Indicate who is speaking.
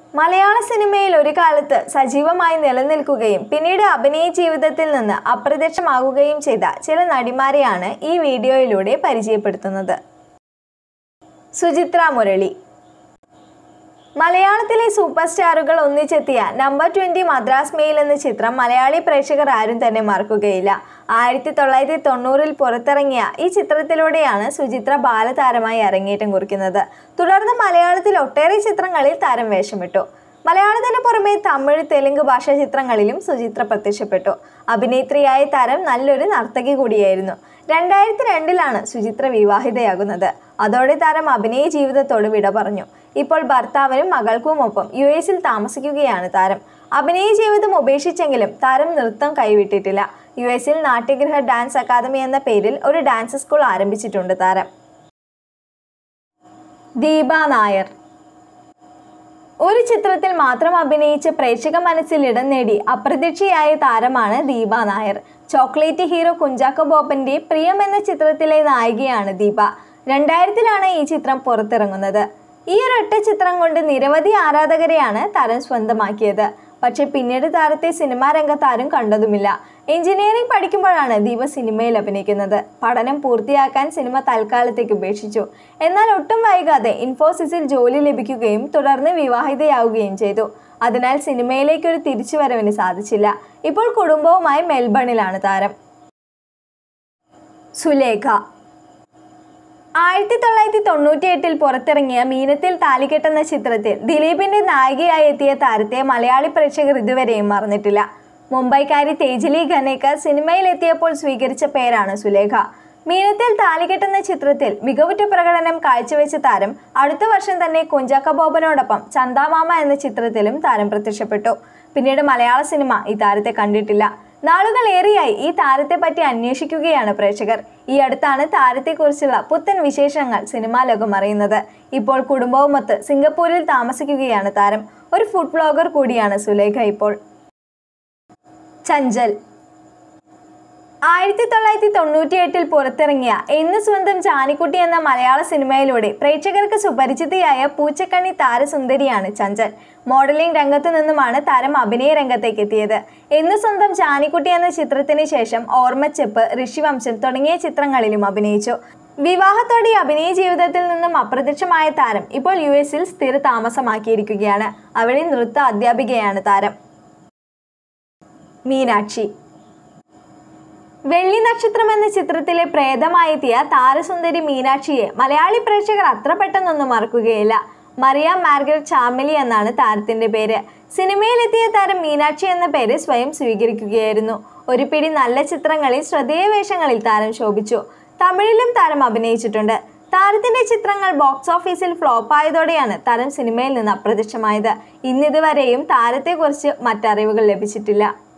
Speaker 1: മലയാള സിനിമയിൽ ഒരു കാലത്ത് സജീവമായി നിലനിൽക്കുകയും പിന്നീട് അഭിനയ ജീവിതത്തിൽ നിന്ന് അപ്രത്യക്ഷമാകുകയും ചെയ്ത ചില നടിമാരെയാണ് ഈ വീഡിയോയിലൂടെ പരിചയപ്പെടുത്തുന്നത് സുചിത്ര മുരളി മലയാളത്തിലെ സൂപ്പർ സ്റ്റാറുകൾ ഒന്നിച്ചെത്തിയ നമ്പർ ട്വന്റി മദ്രാസ് മെയിൽ എന്ന ചിത്രം മലയാളി പ്രേക്ഷകർ ആരും തന്നെ മറക്കുകയില്ല ആയിരത്തി തൊള്ളായിരത്തി തൊണ്ണൂറിൽ പുറത്തിറങ്ങിയ ഈ ചിത്രത്തിലൂടെയാണ് സുചിത്ര ബാലതാരമായി അരങ്ങേറ്റം കുറിക്കുന്നത് തുടർന്ന് മലയാളത്തിൽ ഒട്ടേറെ ചിത്രങ്ങളിൽ താരം വേഷമിട്ടു മലയാളത്തിന് പുറമെ തമിഴ് തെലുങ്ക് ഭാഷാ ചിത്രങ്ങളിലും സുചിത്ര പ്രത്യക്ഷപ്പെട്ടു അഭിനേത്രിയായ താരം നല്ലൊരു നർത്തകി കൂടിയായിരുന്നു രണ്ടായിരത്തി രണ്ടിലാണ് സുചിത്ര വിവാഹിതയാകുന്നത് അതോടെ താരം അഭിനയ ജീവിതത്തോട് വിട പറഞ്ഞു ഇപ്പോൾ ഭർത്താവിനും മകൾക്കുമൊപ്പം യു എസിൽ താമസിക്കുകയാണ് താരം അഭിനയ ജീവിതം ഉപേക്ഷിച്ചെങ്കിലും താരം നൃത്തം കൈവിട്ടിട്ടില്ല യു എസിൽ നാട്യഗ്രഹ ഡാൻസ് അക്കാദമി എന്ന പേരിൽ ഒരു ഡാൻസ് സ്കൂൾ ആരംഭിച്ചിട്ടുണ്ട് താരം ദീപ നായർ ഒരു ചിത്രത്തിൽ മാത്രം അഭിനയിച്ച് പ്രേക്ഷക മനസ്സിൽ ഇടം നേടി അപ്രതീക്ഷിയായ താരമാണ് ദീപ നായർ ചോക്ലേറ്റ് ഹീറോ കുഞ്ചാക്കോ ബോബന്റെ പ്രിയം എന്ന ചിത്രത്തിലെ നായികയാണ് ദീപ രണ്ടായിരത്തിലാണ് ഈ ചിത്രം പുറത്തിറങ്ങുന്നത് ഈ ഒരൊറ്റ ചിത്രം കൊണ്ട് നിരവധി ആരാധകരെയാണ് താരം സ്വന്തമാക്കിയത് പക്ഷെ പിന്നീട് താരത്തെ സിനിമാ രംഗത്ത് ആരും കണ്ടതുമില്ല എഞ്ചിനീയറിംഗ് പഠിക്കുമ്പോഴാണ് ദീപ സിനിമയിൽ അഭിനയിക്കുന്നത് പഠനം പൂർത്തിയാക്കാൻ സിനിമ തൽക്കാലത്തേക്ക് ഉപേക്ഷിച്ചു എന്നാൽ ഒട്ടും വൈകാതെ ഇൻഫോസിസിൽ ജോലി ലഭിക്കുകയും തുടർന്ന് വിവാഹിതയാവുകയും ചെയ്തു അതിനാൽ സിനിമയിലേക്ക് ഒരു തിരിച്ചുവരവിന് സാധിച്ചില്ല ഇപ്പോൾ കുടുംബവുമായി മെൽബണിലാണ് താരം സുലേഖ ആയിരത്തി തൊള്ളായിരത്തി തൊണ്ണൂറ്റി എട്ടിൽ പുറത്തിറങ്ങിയ മീനത്തിൽ താലികെട്ട് എന്ന ചിത്രത്തിൽ ദിലീപിന്റെ നായികയായി എത്തിയ താരത്തെ മലയാളി പ്രേക്ഷകർ ഇതുവരെയും മറന്നിട്ടില്ല മുംബൈക്കാരി തേജലി ഖനേക്കർ സിനിമയിലെത്തിയപ്പോൾ സ്വീകരിച്ച പേരാണ് സുലേഖ മീനത്തിൽ താലികെട്ട് എന്ന ചിത്രത്തിൽ മികവുറ്റ പ്രകടനം കാഴ്ചവെച്ച താരം അടുത്ത വർഷം തന്നെ കുഞ്ചാക്ക ബോബനോടൊപ്പം ചന്ദാമാമ എന്ന ചിത്രത്തിലും താരം പ്രത്യക്ഷപ്പെട്ടു പിന്നീട് മലയാള സിനിമ ഈ താരത്തെ കണ്ടിട്ടില്ല നാളുകൾ ഏറെയായി ഈ താരത്തെ പറ്റി അന്വേഷിക്കുകയാണ് പ്രേക്ഷകർ ഈ അടുത്താണ് താരത്തെക്കുറിച്ചുള്ള പുത്തൻ വിശേഷങ്ങൾ സിനിമാ ലോകം അറിയുന്നത് ഇപ്പോൾ കുടുംബവുമൊത്ത് സിംഗപ്പൂരിൽ താമസിക്കുകയാണ് താരം ഒരു ഫുഡ് ബ്ലോഗർ കൂടിയാണ് സുലേഖ ഇപ്പോൾ ചഞ്ചൽ ആയിരത്തി തൊള്ളായിരത്തി തൊണ്ണൂറ്റി എട്ടിൽ പുറത്തിറങ്ങിയ എന്ന് സ്വന്തം ജാനിക്കുട്ടി എന്ന മലയാള സിനിമയിലൂടെ പ്രേക്ഷകർക്ക് സുപരിചിതയായ പൂച്ചക്കണ്ണി താരസുന്ദരിയാണ് ചഞ്ചൽ മോഡലിംഗ് രംഗത്തു നിന്നുമാണ് താരം അഭിനയ രംഗത്തേക്ക് എത്തിയത് എന്ന് സ്വന്തം ജാനിക്കുട്ടി എന്ന ചിത്രത്തിന് ശേഷം ഓർമ്മച്ചെപ്പ് ഋഷിവംശം തുടങ്ങിയ ചിത്രങ്ങളിലും അഭിനയിച്ചു വിവാഹത്തോടെ അഭിനയ ജീവിതത്തിൽ നിന്നും അപ്രത്യക്ഷമായ താരം ഇപ്പോൾ യു എസിൽ സ്ഥിര താമസമാക്കിയിരിക്കുകയാണ് അവിടെ നൃത്ത അധ്യാപികയാണ് താരം മീനാക്ഷി വെള്ളി നക്ഷത്രം എന്ന ചിത്രത്തിലെ പ്രേതമായെത്തിയ താരസുന്ദരി മീനാക്ഷിയെ മലയാളി പ്രേക്ഷകർ അത്ര പെട്ടെന്നൊന്നും മറക്കുകയില്ല മറിയ മാർഗരറ്റ് ചാമലി എന്നാണ് താരത്തിന്റെ പേര് സിനിമയിലെത്തിയ താരം മീനാക്ഷി എന്ന പേര് സ്വയം സ്വീകരിക്കുകയായിരുന്നു ഒരു പിടി നല്ല ചിത്രങ്ങളിൽ ശ്രദ്ധേയ വേഷങ്ങളിൽ താരം ശോഭിച്ചു തമിഴിലും താരം അഭിനയിച്ചിട്ടുണ്ട് താരത്തിന്റെ ചിത്രങ്ങൾ ബോക്സ് ഓഫീസിൽ ഫ്ലോപ്പ് ആയതോടെയാണ് താരം സിനിമയിൽ നിന്ന് അപ്രത്യക്ഷമായത് ഇന്നിതുവരെയും താരത്തെക്കുറിച്ച് മറ്ററിവുകൾ ലഭിച്ചിട്ടില്ല